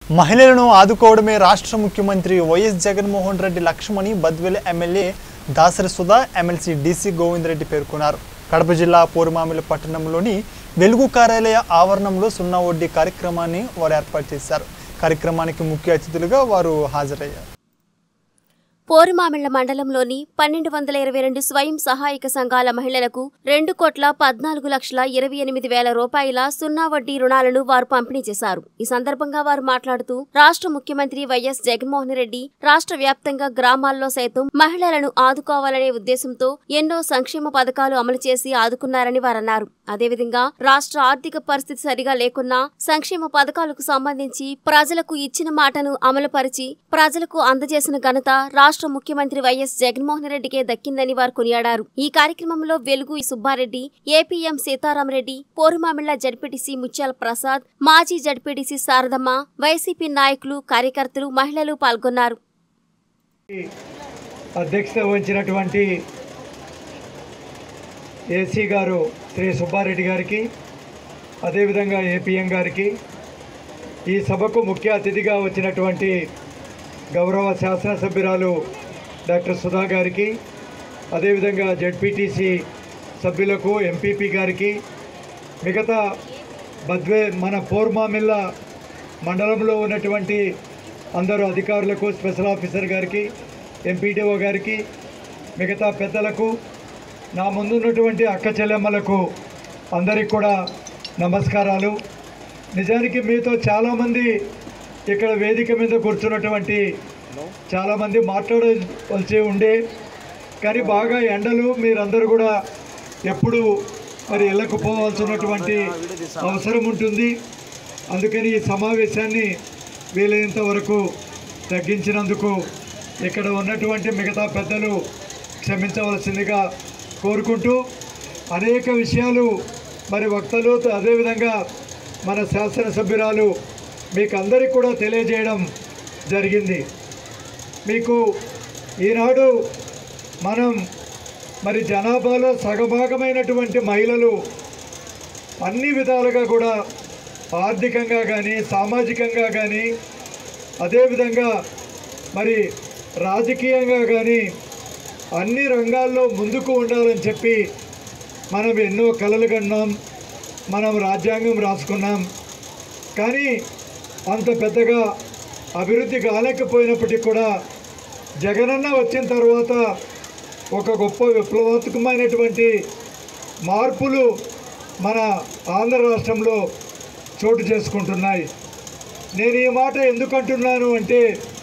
మహిళలను ఆదుకోవడమే రాష్ట్ర ముఖ్యమంత్రి వైఎస్ జగన్మోహన్ రెడ్డి లక్ష్యమని Badvel MLA Dasari Sudha MLC DC Govind Reddy పేర్కొన్నారు కడప జిల్లా పూర్మామిల పట్టణంలోని వెలుగు కార్యాలయ ఆవరణంలో సున్నా వడ్డీ కార్యక్రమాన్ని వారు ఏర్పాటు చేశారు కార్యక్రమానికి ముఖ్య అతిథులుగా వారు హాజరయ్యారు పోరుమామిళ్ల మండలంలోని పన్నెండు వందల ఇరవై రెండు స్వయం సహాయక సంఘాల మహిళలకు రెండు కోట్ల పద్నాలుగు లక్షల ఇరవై ఎనిమిది వేల రూపాయల సున్నా వడ్డీ రుణాలను వారు పంపిణీ చేశారు ఈ సందర్భంగా వారు మాట్లాడుతూ రాష్ట్ర ముఖ్యమంత్రి వైఎస్ జగన్మోహన్ రెడ్డి రాష్ట్ర వ్యాప్తంగా గ్రామాల్లో సైతం మహిళలను ఆదుకోవాలనే ఉద్దేశంతో ఎన్నో సంక్షేమ పథకాలు అమలు చేసి ఆదుకున్నారని వారన్నారు అదేవిధంగా రాష్ట్ర ఆర్థిక పరిస్థితి సరిగా లేకున్నా సంక్షేమ పథకాలకు సంబంధించి ప్రజలకు ఇచ్చిన మాటను అమలుపరిచి ప్రజలకు అందజేసిన ఘనత రాష్ట్ర ముఖ్యమంత్రి వైఎస్ జగన్మోహన్ రెడ్డికే దక్కిందని వారు కొనియాడారు ఈ కార్యక్రమంలో వెలుగు సుబ్బారెడ్డి ఏపీఎం సీతారామరెడ్డి పోరుమామిళ్ల జడ్పీటీసీ ముత్యాల ప్రసాద్ మాజీ జడ్పీటీసీ శారదమ్మ వైసీపీ నాయకులు కార్యకర్తలు మహిళలు పాల్గొన్నారు అధ్యక్షత వహించినటువంటి ఏసీ గారు శ్రీ సుబ్బారెడ్డి గారికి అదేవిధంగా ఏపీఎం గారికి ఈ సభకు ముఖ్య అతిథిగా వచ్చినటువంటి గౌరవ శాసనసభ్యురాలు డాక్టర్ సుధా గారికి అదేవిధంగా జడ్పీటీసీ సభ్యులకు ఎంపీపీ గారికి మిగతా బద్వే మన పోర్మామిల్ల మండలంలో ఉన్నటువంటి అందరూ అధికారులకు స్పెషల్ ఆఫీసర్ గారికి ఎంపీడీఓ గారికి మిగతా పెద్దలకు నా ముందున్నటువంటి అక్క చెల్లెమ్మలకు అందరికి కూడా నమస్కారాలు నిజానికి మీతో చాలామంది ఇక్కడ వేదిక మీద కూర్చున్నటువంటి చాలామంది మాట్లాడవలసి ఉండే కానీ బాగా ఎండలు మీరందరూ కూడా ఎప్పుడు మరి ఇళ్ళకు పోవాల్సినటువంటి అవసరం ఉంటుంది అందుకని ఈ సమావేశాన్ని వీలైనంత వరకు తగ్గించినందుకు ఇక్కడ ఉన్నటువంటి మిగతా పెద్దలు క్షమించవలసిందిగా కోరుకుంటూ అనేక విషయాలు మరి వక్తలు అదేవిధంగా మన శాసనసభ్యురాలు మీకు అందరికీ కూడా తెలియజేయడం జరిగింది మీకు ఈనాడు మనం మరి జనాభాలో సగభాగమైనటువంటి మహిళలు అన్ని విధాలుగా కూడా ఆర్థికంగా కానీ సామాజికంగా కానీ అదేవిధంగా మరి రాజకీయంగా కానీ అన్ని రంగాల్లో ముందుకు ఉండాలని చెప్పి మనం ఎన్నో కలలు కన్నాం మనం రాజ్యాంగం రాసుకున్నాం కానీ అంత పెద్దగా అభివృద్ధి కాలేకపోయినప్పటికీ కూడా జగనన్న వచ్చిన తర్వాత ఒక గొప్ప విప్లవాత్మకమైనటువంటి మార్పులు మన ఆంధ్ర రాష్ట్రంలో చోటు చేసుకుంటున్నాయి నేను ఈ మాట ఎందుకు అంటున్నాను అంటే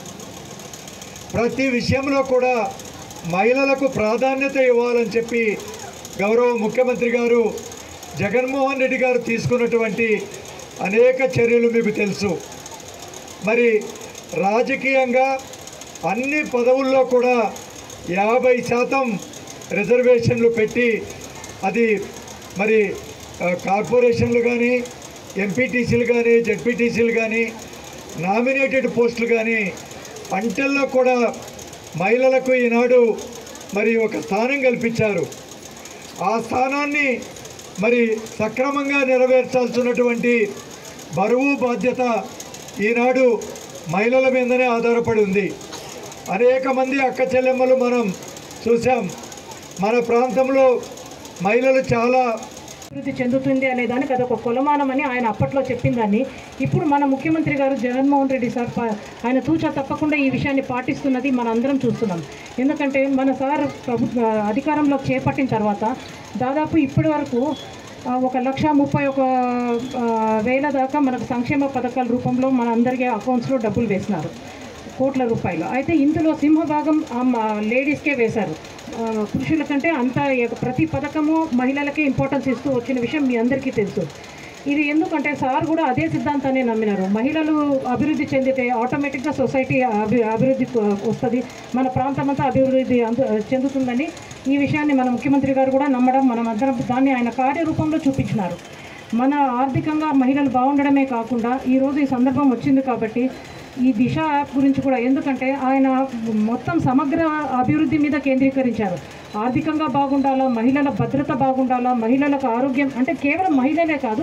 ప్రతి విషయంలో కూడా మహిళలకు ప్రాధాన్యత ఇవ్వాలని చెప్పి గౌరవ ముఖ్యమంత్రి గారు జగన్మోహన్ రెడ్డి గారు తీసుకున్నటువంటి అనేక చర్యలు మీకు తెలుసు మరి రాజకీయంగా అన్ని పదవుల్లో కూడా యాభై శాతం రిజర్వేషన్లు పెట్టి అది మరి ఆ, కార్పొరేషన్లు కానీ ఎంపీటీసీలు కానీ జడ్పీటీసీలు కానీ నామినేటెడ్ పోస్టులు కానీ అంటల్లో కూడా మహిళలకు ఈనాడు మరి ఒక స్థానం కల్పించారు ఆ స్థానాన్ని మరి సక్రమంగా నెరవేర్చాల్సినటువంటి బరువు బాధ్యత ఈనాడు మహిళల మీదనే ఆధారపడి ఉంది అనేక మంది అక్క చెల్లెమ్మలు మనం చూసాం మన ప్రాంతంలో మహిళలు చాలా అభివృద్ధి చెందుతుంది అనే దానికి అదొక కొలమానం అని ఆయన అప్పట్లో చెప్పిన దాన్ని ఇప్పుడు మన ముఖ్యమంత్రి గారు జగన్మోహన్ రెడ్డి సార్ ప- ఆయన తూచా తప్పకుండా ఈ విషయాన్ని పాటిస్తున్నది మన అందరం చూస్తున్నాం ఎందుకంటే మన సార్ ప్రభుత్వ అధికారంలోకి చేపట్టిన తర్వాత దాదాపు ఇప్పటి వరకు ఆ, ఒక లక్ష ముప్పై ఒక ఆ, వేల దాకా మనకు సంక్షేమ పథకాల రూపంలో మన అందరికీ అకౌంట్స్లో డబ్బులు వేసినారు కోట్ల రూపాయలు అయితే ఇందులో సింహభాగం ఆ మ- లేడీస్కే వేశారు ఆ, పురుషుల కంటే అంత ఎ- ప్రతి పథకము మహిళలకే ఇంపార్టెన్స్ ఇస్తూ వచ్చిన విషయం మీ అందరికీ తెలుసు ఇది ఎందుకంటే సార్ కూడా అదే సిద్ధాంతాన్ని నమ్మినారు మహిళలు అభివృద్ధి చెందితే ఆటోమేటిక్గా సొసైటీ అభి అభివృద్ధి వస్తుంది మన ప్రాంతం అంతా అభివృద్ధి అంద- చెందుతుందని ఈ విషయాన్ని మన ముఖ్యమంత్రి గారు కూడా నమ్మడం మనం అందరం దాన్ని ఆయన కార్యరూపంలో చూపించినారు మన ఆర్థికంగా మహిళలు బాగుండడమే కాకుండా ఈరోజు ఈ సందర్భం వచ్చింది కాబట్టి ఈ దిశ యాప్ గురించి కూడా ఎందుకంటే ఆయన మొత్తం సమగ్ర అభివృద్ధి మీద కేంద్రీకరించారు ఆర్థికంగా బాగుండాలా మహిళల భద్రత బాగుండాలా మహిళలకు ఆరోగ్యం అంటే కేవలం మహిళలే కాదు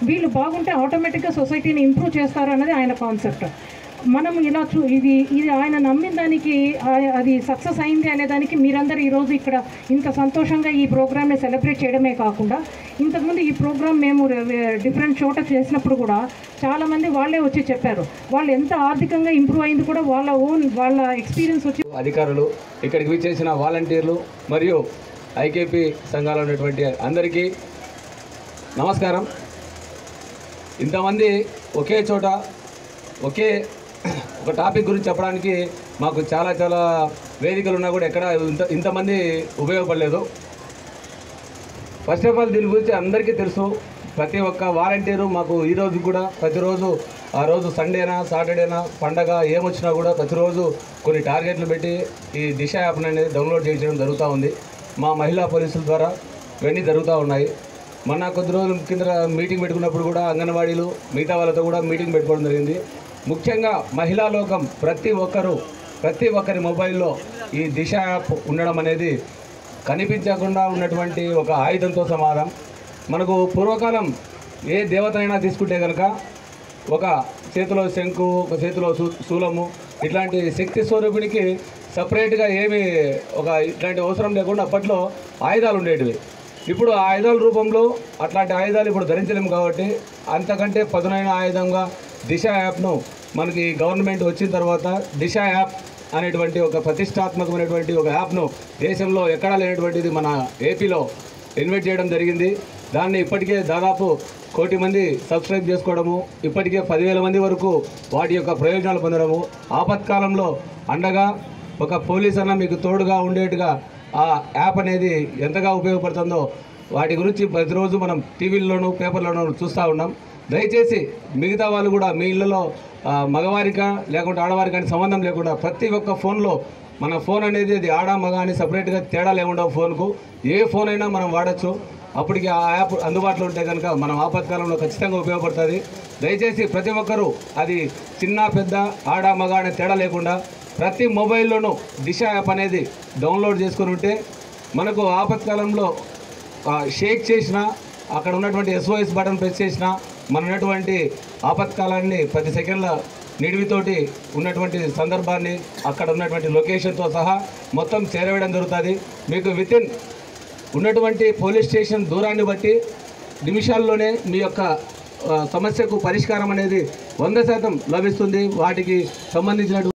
వీళ్ళు బాగుంటే ఆటోమేటిక్గా సొసైటీని ఇంప్రూవ్ చేస్తారు అన్నది ఆయన కాన్సెప్ట్ మనం ఇలా చూ ఇది ఇది ఆయన నమ్మిన దానికి ఆ- అది సక్సెస్ అయింది అనే దానికి మీరందరూ ఈరోజు ఇక్కడ ఇంత సంతోషంగా ఈ ప్రోగ్రామ్ని సెలబ్రేట్ చేయడమే కాకుండా ఇంతకుముందు ఈ ప్రోగ్రామ్ మేము డిఫరెంట్ చోట చేసినప్పుడు కూడా చాలామంది వాళ్ళే వచ్చి చెప్పారు వాళ్ళు ఎంత ఆర్థికంగా ఇంప్రూవ్ అయింది కూడా వాళ్ళ ఓన్ వాళ్ళ ఎక్స్పీరియన్స్ వచ్చి అధికారులు ఇక్కడికి విచ్చేసిన వాలంటీర్లు మరియు ఐకేపీ సంఘాలు ఉన్నటువంటి అందరికీ నమస్కారం ఇంతమంది ఒకే చోట ఒకే ఒక టాపిక్ గురించి చెప్పడానికి మాకు చాలా చాలా వేదికలు ఉన్నా కూడా ఎక్కడ ఇంత ఇంతమంది ఉపయోగపడలేదు ఫస్ట్ ఆఫ్ ఆల్ దీని గురించి అందరికీ తెలుసు ప్రతి ఒక్క వాలంటీరు మాకు ఈ రోజు కూడా ప్రతిరోజు ఆ రోజు సండేనా సాటర్డేనా పండగ ఏమొచ్చినా కూడా ప్రతిరోజు కొన్ని టార్గెట్లు పెట్టి ఈ దిశ యాప్ అనేది డౌన్లోడ్ చేయించడం జరుగుతూ ఉంది మా మహిళా పోలీసుల ద్వారా ఇవన్నీ జరుగుతూ ఉన్నాయి మొన్న కొద్ది రోజుల కింద మీటింగ్ పెట్టుకున్నప్పుడు కూడా అంగన్వాడీలు మిగతా వాళ్ళతో కూడా మీటింగ్ పెట్టుకోవడం జరిగింది ముఖ్యంగా మహిళా లోకం ప్రతి ఒక్కరూ ప్రతి ఒక్కరి మొబైల్లో ఈ దిశ యాప్ ఉండడం అనేది కనిపించకుండా ఉన్నటువంటి ఒక ఆయుధంతో సమానం మనకు పూర్వకాలం ఏ దేవతనైనా తీసుకుంటే కనుక ఒక చేతిలో శంకు ఒక చేతిలో శూ శూలము ఇట్లాంటి శక్తి స్వరూపిణికి సపరేట్గా ఏమి ఒక ఇట్లాంటి అవసరం లేకుండా అప్పట్లో ఆయుధాలు ఉండేటివి ఇప్పుడు ఆ ఆయుధాల రూపంలో అట్లాంటి ఆయుధాలు ఇప్పుడు ధరించలేము కాబట్టి అంతకంటే పదునైన ఆయుధంగా దిశ యాప్ను మనకి గవర్నమెంట్ వచ్చిన తర్వాత దిశ యాప్ అనేటువంటి ఒక ప్రతిష్టాత్మకమైనటువంటి ఒక యాప్ను దేశంలో ఎక్కడా లేనటువంటిది మన ఏపీలో ఇన్వైట్ చేయడం జరిగింది దాన్ని ఇప్పటికే దాదాపు కోటి మంది సబ్స్క్రైబ్ చేసుకోవడము ఇప్పటికే పదివేల మంది వరకు వాటి యొక్క ప్రయోజనాలు పొందడము ఆపత్కాలంలో అండగా ఒక పోలీస్ అన్న మీకు తోడుగా ఉండేట్టుగా ఆ యాప్ అనేది ఎంతగా ఉపయోగపడుతుందో వాటి గురించి ప్రతిరోజు మనం టీవీల్లోనూ పేపర్లోనూ చూస్తూ ఉన్నాం దయచేసి మిగతా వాళ్ళు కూడా మీ ఇళ్ళలో ఆ, మగవారికా లేకుంటే ఆడవారికా అని సంబంధం లేకుండా ప్రతి ఒక్క ఫోన్లో మన ఫోన్ అనేది అది ఆడ మగ అని సపరేట్గా తేడా లేకుండా ఫోన్కు ఏ ఫోన్ అయినా మనం వాడచ్చు అప్పటికి ఆ యాప్ అందుబాటులో ఉంటే కనుక మనం ఆపత్కాలంలో ఖచ్చితంగా ఉపయోగపడుతుంది దయచేసి ప్రతి ఒక్కరూ అది చిన్న పెద్ద ఆడ మగ అనే తేడా లేకుండా ప్రతి మొబైల్లోనూ దిశ యాప్ అనేది డౌన్లోడ్ చేసుకుని ఉంటే మనకు ఆపత్కాలంలో ఆ, షేక్ చేసిన అక్కడ ఉన్నటువంటి ఎస్ఓఎస్ బటన్ ప్రెస్ చేసిన మన ఉన్నటువంటి ఆపత్కాలాన్ని పది సెకండ్ల నిడివితోటి ఉన్నటువంటి సందర్భాన్ని అక్కడ ఉన్నటువంటి లొకేషన్తో సహా మొత్తం చేరవేయడం జరుగుతుంది మీకు వితిన్ ఉన్నటువంటి పోలీస్ స్టేషన్ దూరాన్ని బట్టి నిమిషాల్లోనే మీ యొక్క ఆ, సమస్యకు పరిష్కారం అనేది వంద శాతం లభిస్తుంది వాటికి సంబంధించినటువంటి